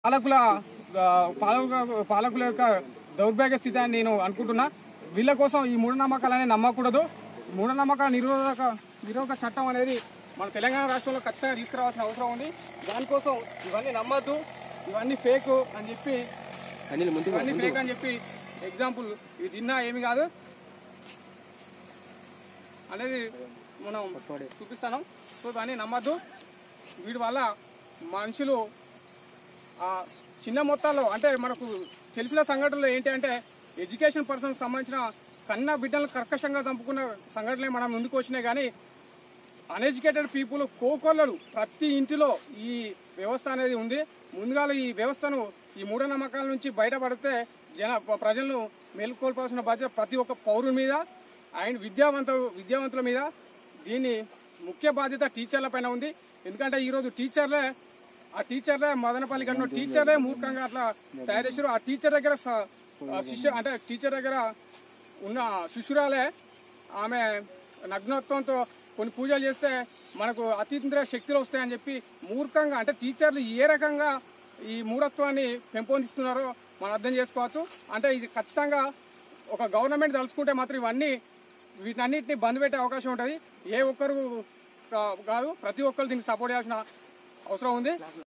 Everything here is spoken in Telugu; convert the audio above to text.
పాలకుల ఆ, పాలకుల పాలకుల యొక్క దౌర్భాగ్య స్థితి అని నేను అనుకుంటున్నా వీళ్ళ కోసం ఈ మూఢనమ్మకాలని నమ్మకూడదు మూఢనమ్మకాల నిరోధక నిరోధక చట్టం అనేది మన తెలంగాణ రాష్ట్రంలో ఖచ్చితంగా తీసుకురావాల్సిన అవసరం ఉంది దానికోసం ఇవన్నీ నమ్మద్దు ఇవన్నీ ఫేక్ అని చెప్పి అనిల్ ముందు ఇవన్నీ ఫేక్ అని చెప్పి ఎగ్జాంపుల్ ఇది తిన్నా ఏమి కాదు అనేది మనం చూపిస్తాను సో దాన్ని నమ్మద్దు వీటి వల్ల మనుషులు ఆ చిన్న మొత్తాల్లో అంటే మనకు తెలిసిన సంఘటనలు ఏంటి అంటే ఎడ్యుకేషన్ పర్సన్ సంబంధించిన కన్న బిడ్డలను కర్కశంగా చంపుకున్న సంఘటనలే మనం ముందుకు వచ్చినాయి కానీ అన్ఎడ్యుకేటెడ్ పీపుల్ కోకొల్లలు ప్రతి ఇంటిలో ఈ వ్యవస్థ అనేది ఉంది ముందుగా ఈ వ్యవస్థను ఈ మూఢనమ్మకాల నుంచి బయటపడితే జన ప్రజలను మేలుకోల్పాల్సిన బాధ్యత ప్రతి ఒక్క పౌరుని మీద అండ్ విద్యావంత విద్యావంతుల మీద దీని ముఖ్య బాధ్యత టీచర్ల పైన ఉంది ఎందుకంటే ఈరోజు టీచర్లే ఆ టీచర్లే మదనపల్లి కన్నా టీచర్లే మూర్ఖంగా అట్లా తయారు చేశారు ఆ టీచర్ దగ్గర స- ఆ శిష్య అంటే టీచర్ దగ్గర ఉన్న శిష్యురాలే ఆమె నగ్నత్వంతో కొన్ని పూజలు చేస్తే మనకు అతీంద్రియ శక్తులు వస్తాయని చెప్పి మూర్ఖంగా అంటే టీచర్లు ఏ రకంగా ఈ మూఢత్వాన్ని పెంపొందిస్తున్నారో మనం అర్థం చేసుకోవచ్చు అంటే ఇది ఖచ్చితంగా ఒక గవర్నమెంట్ తలుచుకుంటే మాత్రం ఇవన్నీ వీటన్నిటిని బంద్ పెట్టే అవకాశం ఉంటుంది ఏ ఒక్కరు కా- కాదు ప్రతి ఒక్కరు దీనికి సపోర్ట్ చేయాల్సిన అవసరం ఉంది